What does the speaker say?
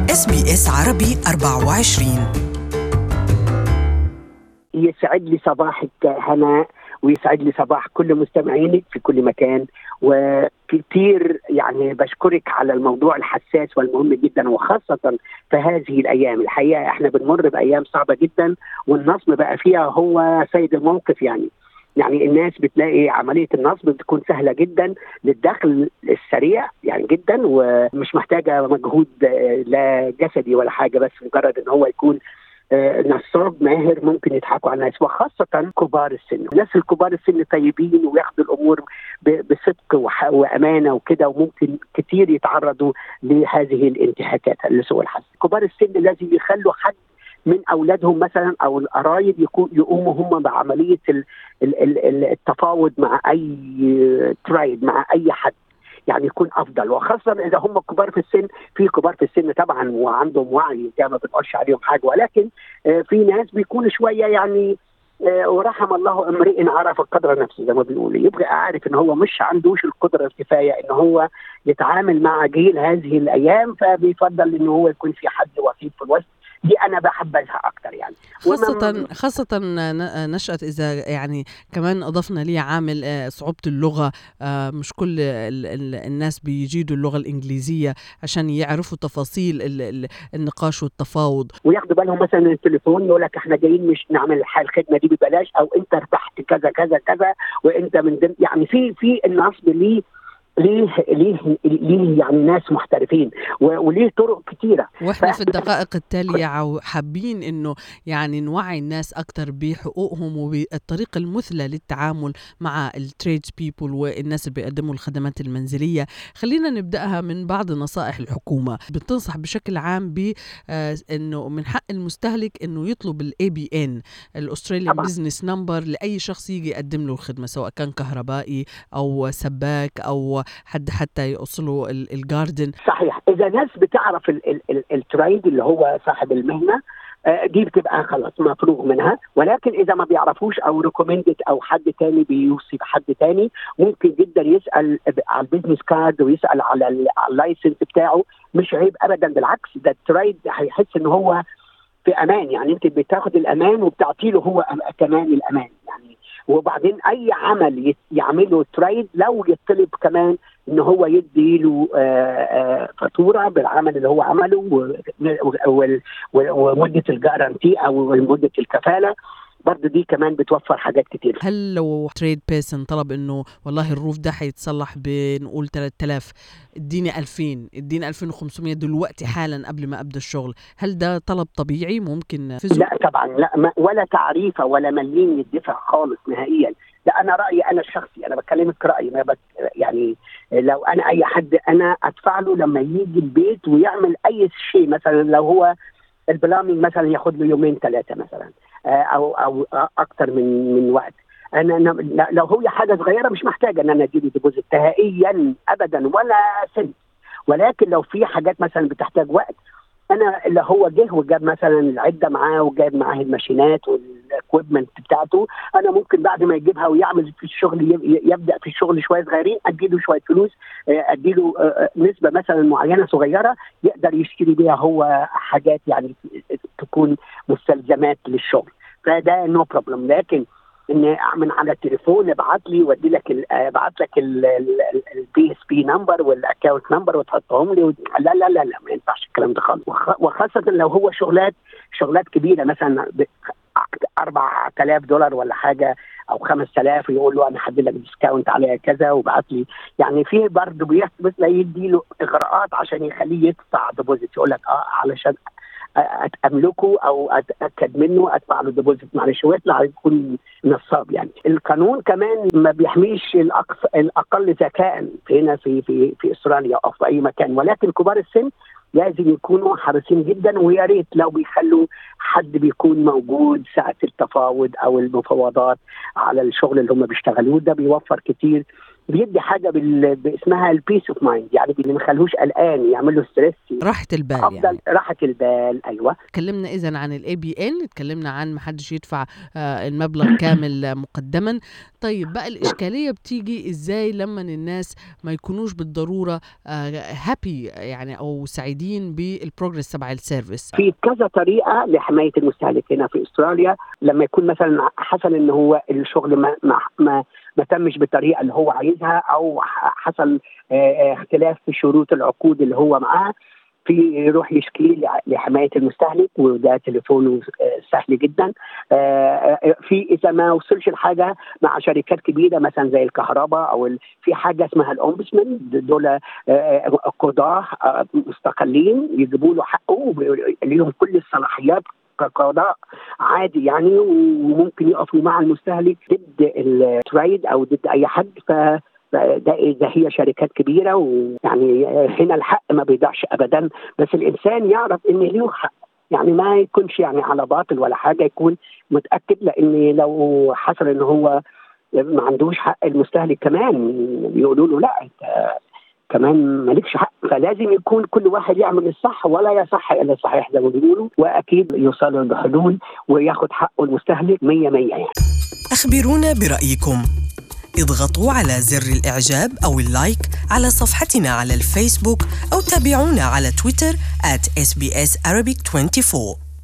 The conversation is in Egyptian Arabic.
اس بي اس عربي 24 يسعد لي صباحك هناء ويسعد لي صباح كل مستمعينك في كل مكان وكثير يعني بشكرك على الموضوع الحساس والمهم جدا وخاصة في هذه الأيام الحقيقة احنا بنمر بأيام صعبة جدا والنصب بقى فيها هو سيد الموقف يعني يعني الناس بتلاقي عمليه النصب بتكون سهله جدا للدخل السريع يعني جدا ومش محتاجه مجهود آه، لا جسدي ولا حاجه بس مجرد ان هو يكون آه، نصاب ماهر ممكن يضحكوا على الناس وخاصة كبار السن الناس الكبار السن طيبين وياخدوا الأمور ب- بصدق وح- وأمانة وكده وممكن كتير يتعرضوا لهذه الانتهاكات لسوء الحظ كبار السن لازم يخلوا حد من اولادهم مثلا او القرايب يكون يقوموا هم بعمليه ال- ال- ال- ال- التفاوض مع اي ترايد مع اي حد يعني يكون افضل وخاصه اذا هم كبار في السن في كبار في السن طبعا وعندهم وعي ده ما بنقولش عليهم حاجه ولكن آه، في ناس بيكون شويه يعني آه، ورحم الله امرئ عرف قدر نفسه زي ما بيقولوا يبقى عارف ان هو مش عندوش القدره الكفايه ان هو يتعامل مع جيل هذه الايام فبيفضل ان هو يكون في حد وسيط في الوسط دي انا بحبذها اكتر يعني خاصة وما- خاصة ن- نشأة إذا يعني كمان أضفنا ليه عامل آه، صعوبة اللغة آه، مش كل ال- ال- الناس بيجيدوا اللغة الإنجليزية عشان يعرفوا تفاصيل ال- ال- النقاش والتفاوض وياخدوا بالهم مثلا من التليفون يقول لك احنا جايين مش نعمل الح- الخدمه دي ببلاش او انت ربحت كذا كذا كذا وانت من ضمن يعني في في النصب ليه ليه ليه ليه يعني ناس محترفين و- وليه طرق كتيره واحنا ف- في الدقائق التالية عو- حابين انه يعني نوعي الناس اكثر بحقوقهم وبالطريقة المثلى للتعامل مع التريد بيبول والناس اللي بيقدموا الخدمات المنزلية خلينا نبدأها من بعض نصائح الحكومة بتنصح بشكل عام ب آه، انه من حق المستهلك انه يطلب الاي بي ان الاستراليان طبعاً. بزنس نمبر لاي شخص يجي يقدم له الخدمة سواء كان كهربائي او سباك او حد حتى يوصله ال- الجاردن صحيح اذا ناس بتعرف ال- ال- ال- التريد اللي هو صاحب المهنه آه، دي بتبقى خلاص مفروغ منها ولكن اذا ما بيعرفوش او ريكومندد او حد تاني بيوصي بحد تاني ممكن جدا يسال على البيزنس كارد ويسال على ال- على اللايسنس بتاعه مش عيب ابدا بالعكس ده التريد هيحس ان هو في امان يعني انت بتاخد الامان وبتعطي له هو أم- كمان الامان يعني وبعدين اي عمل يت- يعمله تريد لو يطلب كمان ان هو يدي له آه، آه، فاتوره بالعمل اللي هو عمله و- وال- وال- ومده الجارانتي او مده الكفاله برضه دي كمان بتوفر حاجات كتير هل لو تريد بيرسون طلب انه والله الروف ده حيتصلح بنقول 3000 اديني 2000 اديني 2500 دلوقتي حالا قبل ما ابدا الشغل هل ده طلب طبيعي ممكن نفذه لا طبعا لا ما ولا تعريفه ولا مليم يدفع خالص نهائيا لا انا رايي انا الشخصي انا بكلمك رايي ما بك يعني لو انا اي حد انا ادفع له لما يجي البيت ويعمل اي شيء مثلا لو هو البلامينج مثلا ياخد له يومين ثلاثه مثلا آه، او او اكثر من من وقت انا أنا- لا- لو هي حاجه صغيره مش محتاجه ان انا اديله ديبوزيت نهائيا ابدا ولا سنت ولكن لو في حاجات مثلا بتحتاج وقت انا اللي هو جه وجاب مثلا العده معاه وجاب معاه الماشينات والاكويبمنت بتاعته انا ممكن بعد ما يجيبها ويعمل في الشغل ي- يبدا في الشغل شويه صغيرين اديله شويه فلوس آه، اديله آه، آه، نسبه مثلا معينه صغيره يقدر يشتري بيها هو حاجات يعني تكون مستلزمات للشغل فده نو بروبلم لكن ان من على التليفون ابعت لي وادي لك ال- ابعت لك البي اس بي نمبر والاكونت نمبر وتحطهم لي وت- لا لا لا لا ما ينفعش الكلام ده خالص وخ- وخاصه لو هو شغلات شغلات كبيره مثلا ب 4000 دولار ولا حاجه او 5000 ويقول له انا هدي لك ديسكاونت على كذا وبعت لي يعني في برضه بيحبس لا يدي له اغراءات عشان يخليه يدفع ديبوزيت يقول لك اه علشان املكه او اتاكد منه ادفع له ديبوزيت معلش ويطلع يكون نصاب يعني القانون كمان ما بيحميش الاقصى الاقل ذكاء هنا في في في استراليا او في اي مكان ولكن كبار السن لازم يكونوا حريصين جدا ويا ريت لو بيخلوا حد بيكون موجود ساعه التفاوض او المفاوضات على الشغل اللي هم بيشتغلوه ده بيوفر كتير بيدي حاجه بال... باسمها البيس اوف مايند يعني اللي ما يخليهوش قلقان يعمل له ستريس راحه البال افضل يعني راحه البال ايوه اتكلمنا اذا عن الاي بي ان اتكلمنا عن ما حدش يدفع آه، المبلغ كامل آه، مقدما طيب بقى الاشكاليه بتيجي ازاي لما الناس ما يكونوش بالضروره هابي يعني او سعيدين بالبروجرس تبع السيرفيس في كذا طريقه لحمايه المستهلك هنا في استراليا لما يكون مثلا حصل ان هو الشغل ما ما ما, ما تمش بالطريقه اللي هو عايزها او ح- حصل آه، آه، اختلاف في شروط العقود اللي هو معاه في يروح يشكي لع- لحمايه المستهلك وده تليفونه آه، سهل جدا آه، آه، في اذا ما وصلش الحاجه مع شركات كبيره مثلا زي الكهرباء او ال- في حاجه اسمها الاومبسمان دول آه، آه، قضاه آه، مستقلين يجيبوا له حقه وليهم كل الصلاحيات كقضاء عادي يعني وممكن يقفوا مع المستهلك ضد التريد او ضد اي حد ف ده اذا هي شركات كبيره ويعني هنا الحق ما بيضيعش ابدا بس الانسان يعرف ان له حق يعني ما يكونش يعني على باطل ولا حاجه يكون متاكد لان لو حصل ان هو ما عندوش حق المستهلك كمان يقولوا له لا انت كمان مالكش حق فلازم يكون كل واحد يعمل الصح ولا يصح الا الصحيح زي ما بيقولوا واكيد يوصلوا لحلول وياخد حقه المستهلك 100 100 يعني أخبرونا برأيكم اضغطوا على زر الإعجاب أو اللايك على صفحتنا على الفيسبوك أو تابعونا على تويتر at SBS Arabic 24